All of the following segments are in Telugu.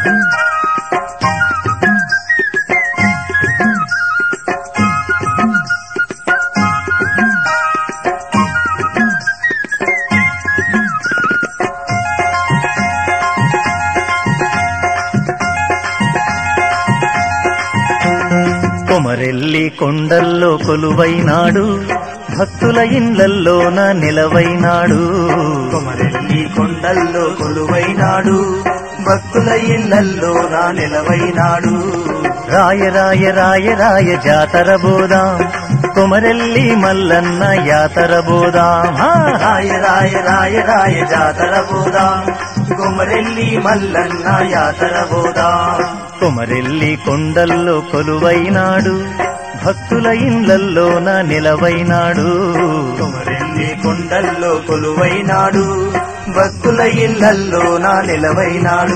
కొమరెల్లి కొండల్లో కొలువైనాడు భక్తుల ఇండ్లల్లోన నిలవైనాడు కొమరెల్లి కొండల్లో కొలువైనాడు భక్తుల ఇళ్లల్లో నా నిలవైనాడు రాయ రాయ రాయ రాయ జాతర బోదాం కొమరెల్లి మల్లన్న యాతర బోదాం హా! రాయ రాయ రాయ రాయ జాతర బోదా కొమరెల్లి మల్లన్న యాతర బోదా కొమరెల్లి కొండల్లో కొలువైనాడు భక్తుల ఇండ్లల్లోన నిలవైనాడు కొమరెల్లి కొండల్లో కొలువైనాడు భక్తుల ఇళ్లల్లో నా నిలవైనాడు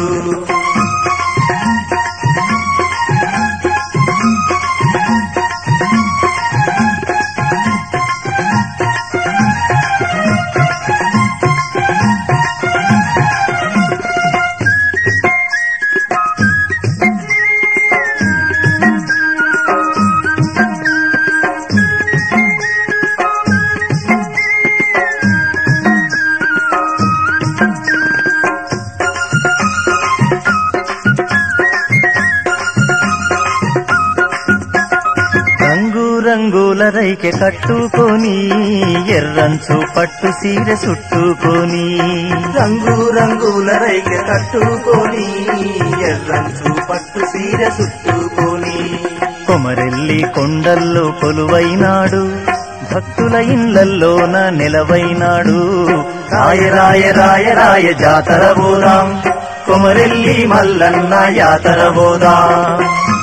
రంగు రంగుల రైకె కట్టుకొని ఎర్రంచు పట్టు సీర చుట్టుకొని రంగు రంగుల రైక కట్టుకొని ఎర్రంచు పట్టు సీర చుట్టుకొని కొమరెల్లి కొండల్లో కొలువైనాడు భక్తుల ఇండ్లల్లోన నిలవైనాడు రాయ రాయ రాయ రాయ జాతర బోదాం కొమరెల్లి మల్లన్న యాతర బోదాం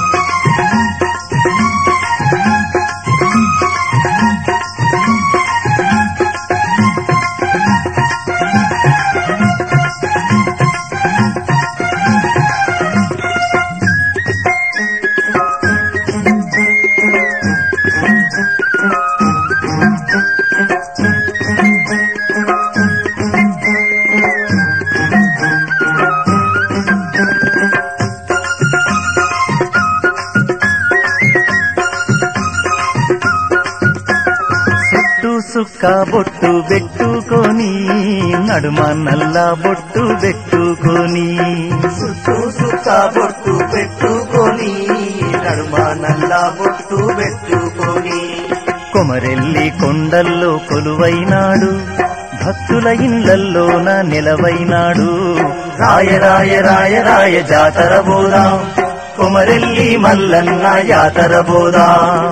చుట్టూ సుక్క బొట్టు పెట్టుకొని నడుమ నల్ల బొట్టు పెట్టుకొని చుట్టూ సుక్క బొట్టు పెట్టుకొని నడుమ నల్ల బొట్టు పెట్టుకొని కొమరెల్లి కొండల్లో కొలువైనాడు భక్తుల ఇండ్లల్లోన నిలవైనాడు రాయ రాయ రాయ రాయ జాతర బోదాం కొమరెల్లి మల్లన్న యాతర బోదాం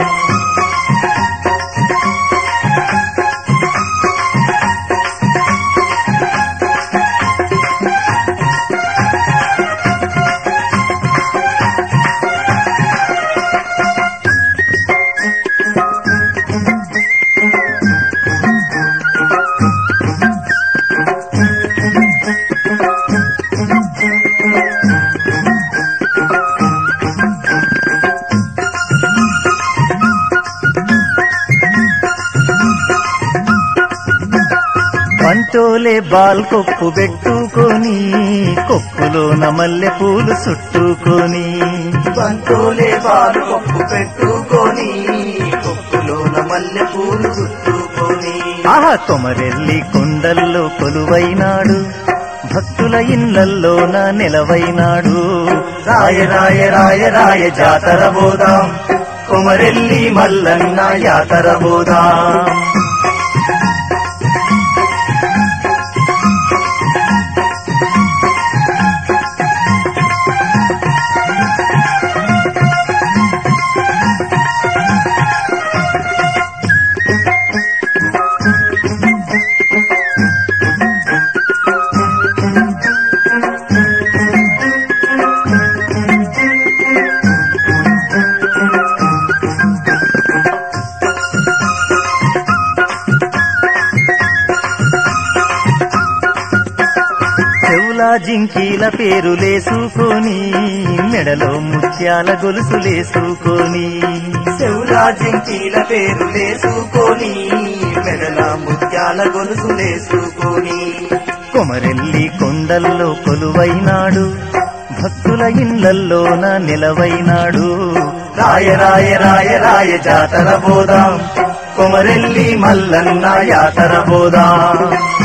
పంటోలే బాల్ కొప్పు పెట్టుకొని కొప్పులోన మల్లె పూలు చుట్టుకొని బంతోలే పాలు కొప్పు పెట్టుకొని కొప్పులోన మల్లె పూలు చుట్టుకొని ఆహా కొమరెల్లి కొండల్లో కొలువైనాడు భక్తుల ఇండ్లల్లోన నిలవైనాడు రాయ రాయ రాయ రాయ జాతర బోదాం కొమరెల్లి మల్లన్న యాతర బోదాం చెవులా జింకీల పేరులేసుకొని మెడలో ముత్యాల గొలుసులేసుకొని శివులా జింకీల పేరు లేసుకొని మెడల ముత్యాల గొలుసు లేసుకొని కొమరెల్లి కొండల్లో కొలువైనాడు భక్తుల ఇళ్లల్లోన నిలవైనాడు రాయ రాయ రాయ రాయ జాతర బోదాం కొమరెల్లి మల్లన్న యాతర బోదాం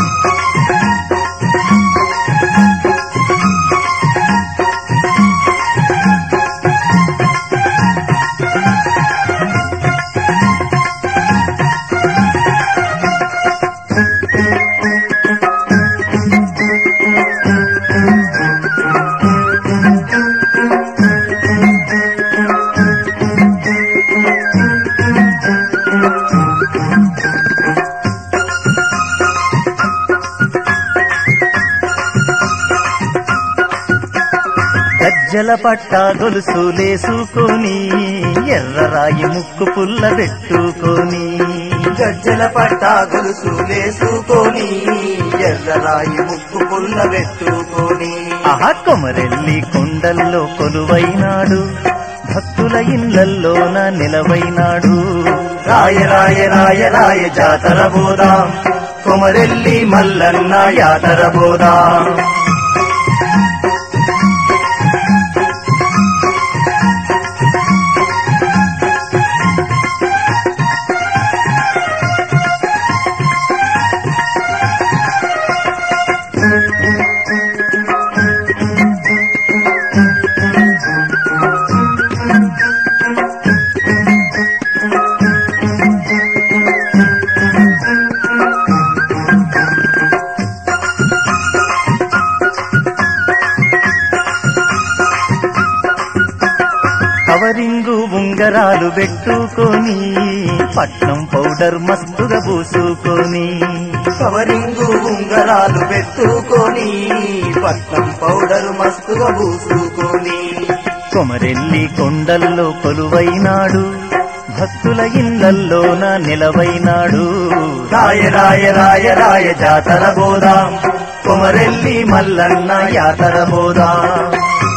గజ్జల పట్ట గొలుసులేసుకొని ఎర్రరాయి ముక్కు పుల్ల పెట్టుకొని గజ్జల పట్ట గొలుసు లేసుకొని ఎర్రరాయి ముక్కు పుల్ల పెట్టుకొని ఆహా కొమరెల్లి కొండల్లో కొలువైనాడు భక్తుల ఇళ్లల్లోన నిలవైనాడు రాయ రాయ రాయ రాయ జాతర బోదాం కొమరెల్లి మల్లన్న యాతర బోదాం కవరింగు ఉంగరాలు పెట్టుకొని పట్నం పౌడర్ మస్తుగా పూసుకొని కవరింగు ఉంగరాలు పెట్టుకొని పట్నం పౌడర్ మస్తుగా పూసుకొని కొమరెల్లి కొండల్లో కొలువైనాడు భక్తుల ఇళ్లల్లోన నిలవైనాడు రాయ రాయ రాయ రాయ జాతర బోదాం కొమరెల్లి మల్లన్న యాతర బోదాం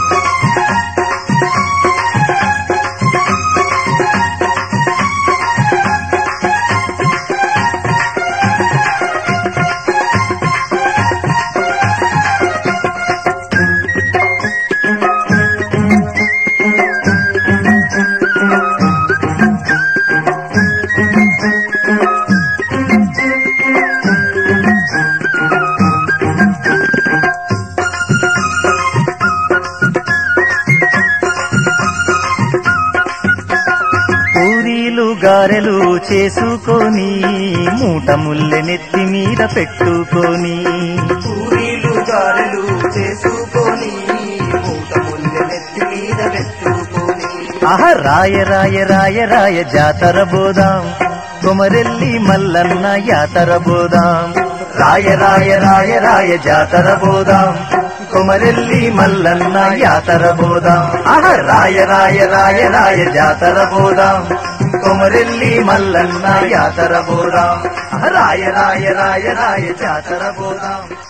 పూరీలు గారెలు చేసుకొని మూట ముల్లె నెత్తి మీద పెట్టుకొని పూరీలు గారెలు చేసుకొని మూట ముల్లె నెత్తి మీద పెట్టుకొని ఆహ రాయ రాయ రాయ రాయ జాతర బోదాం కొమరెల్లి మల్లన్న యాతర బోదాం రాయ రాయ రాయ రాయ జాతర బోదాం కొమరెల్లి మల్లన్న యాతర బోదాం ఆహ రాయ రాయ రాయ రాయ జాతర బోదాం కొమరెల్లి మల్లన్న యాతర బోదాం ఆహ రాయ రాయ రాయ రాయ జాతర బోదాం